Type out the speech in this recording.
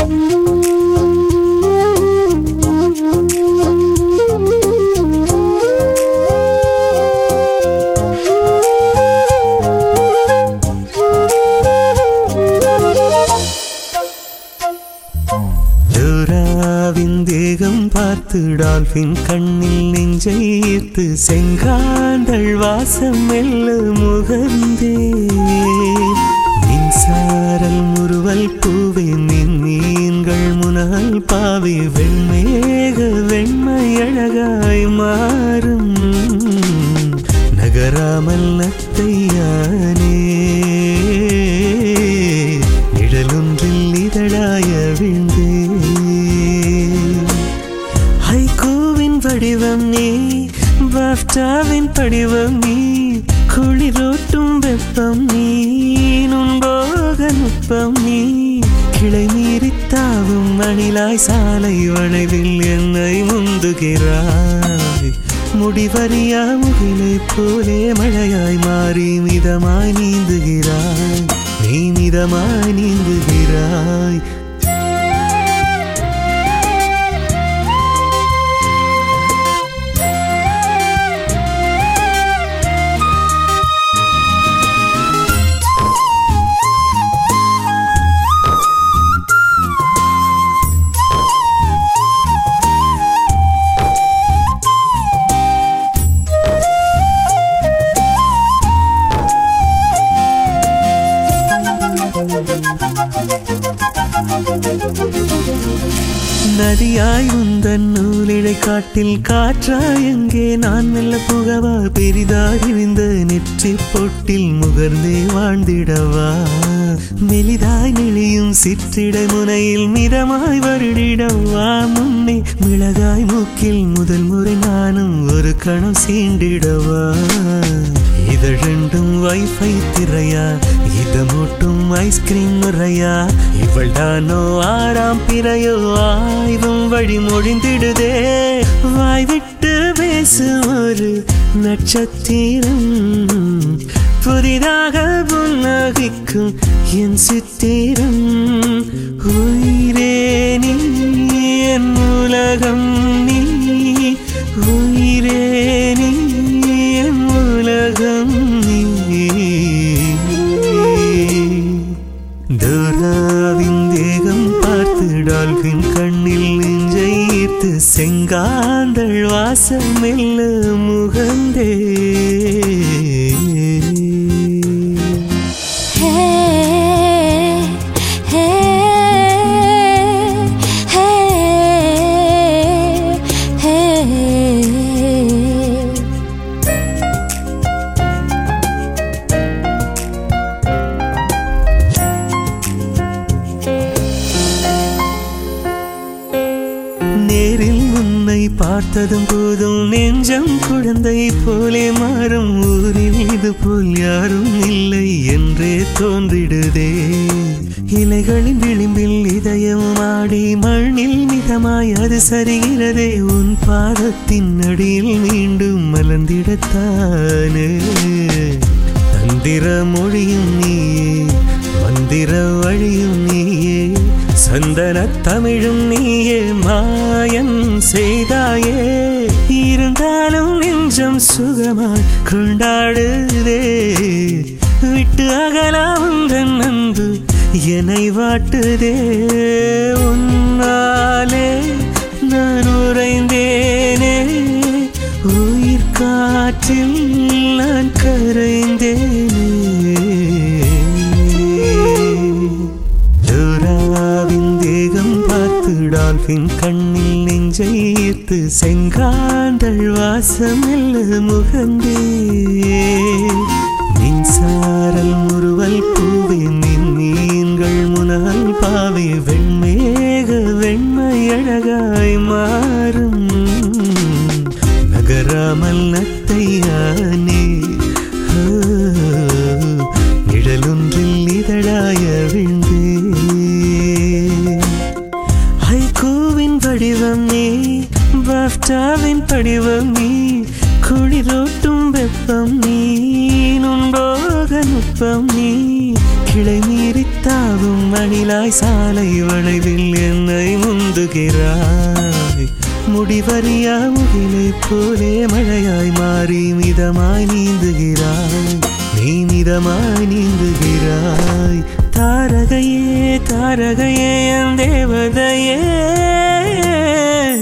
டோராவின் தேகம் பார்த்து டால்பின் கண்ணில் நெஞ்சை ஈர்த்து செங்காந்தள் வாசம் மெல்ல முகந்தே மின்சாரல் முறுவல் பூவே மின் மீன்கள் முனல் பாவே வெண்மேக வெண்மை அழகாய் மாறும் நகராமல் நத்தையானே நிழலொன்றில் இதழாய விழுந்தே ஹைகோவின் வடிவம் நீ பாப்டாவின் படிவம் நீ குளிரோட்டும் வெப்பம் நீ நுண்போக நுட்பம் நீ கிளை மீறி தாவும் மணிலாய் சாலை வளைவில் என்னை முந்துகிறாய் முடிவறியா முகிலை போலே மழையாய் மாறி மிதமாய் நீந்துகிறாய் நீ மிதமாய் நீந்துகிறாய் நதியாய் உந்தன் நூலிழை காட்டில் காற்றாய் எங்கே நான் மெல்ல புகவா பெரிதாய் விரிந்த நெற்றி பொட்டில் முகர்ந்தே வாழ்ந்திடவா மெலிதாய் நெளியும் சிற்றிடை முனையில் மிதமாய் வருடிடவா முன்னே மிளகாய் மூக்கில் முதல் முறை நானும் ஒரு கணம் சீண்டிடவா இதழெண்டும் வைஃபை திரையா இதமூட்டும் ஐஸ்கிரீம் முறையா இவள் தானோ ஆறாம் பிறையோ ஆய்வும் வழி மொழிந்திடுதே வாய் விட்டு பேசும் ஒரு நட்சத்திரம் புதிதாக புன்னகிக்கும் என் சித்திரம் உயிரே நீ என் உலகம் நீ உயிரே நீ என் உலகம் நீ டோராவின் தேகம் பார்த்து டால்பின் கண்ணில் நெஞ்சை ஈர்த்து செங்காந்தள் வாசம் மெல்ல முகந்தே Hey, hey, hey, hey. நேரில் உன்னை பார்த்ததும் போதும் நெஞ்சம் குழந்தை போலே மாறும் ஊரில் இது போல் யாரும் இல்லை என்றே தோன்றிடுதே இலைகளின் விளிம்பில் இதயம் ஆடி மண்ணில் மிதமாய் அது சரிகிறதே உன் பாதத்தின் அடியில் மீண்டும் மலர்ந்திடத்தானே தந்திர மொழியும் நீயே மந்திர வழியும் நீயே சந்தன தமிழும் நீயே மாயம் செய்தாயே இருந்தாலும் நெஞ்சம் சுகமாய் கொண்டாடுதே விட்டு அகலாம் உந்தன் அன்பு என்னை வாட்டுதே உன்னாலே நான் உறைந்தேனே உயிர் காற்றில் நான் கரைந்தேனே டோராவின் தேகம் பார்த்து டால்பின் கண்ணில் நெஞ்சை ஈர்த்து செங்காந்தள் வாசம் மெல்ல முகந்தே மின்சாரல் முறுவல் பூவே மின் மீன்கள் முனல் பாவே வெண்மேக வெண்மை அழகாய் மாறும் நகராமல் நத்தையானே ஆ, நிழலொன்றில் இதழாய விழுந்தே ஹைகோவின் வடிவம் நீ பாப்டாவின் படிவம் நீ குளிரோட்டும் வெப்பம் நீ நுண்போக நுட்பம் நீ கிளை மீறி தாவும் அணிலாய் சாலை வளைவில் என்னை முந்துகிறாய் முடிவறியா முகிலை போலே மழையாய் மாறி மிதமாய் நீந்துகிறாய் நீ மிதமாய் நீந்துகிறாய் தாரகையே தாரகையே என் தேவதையே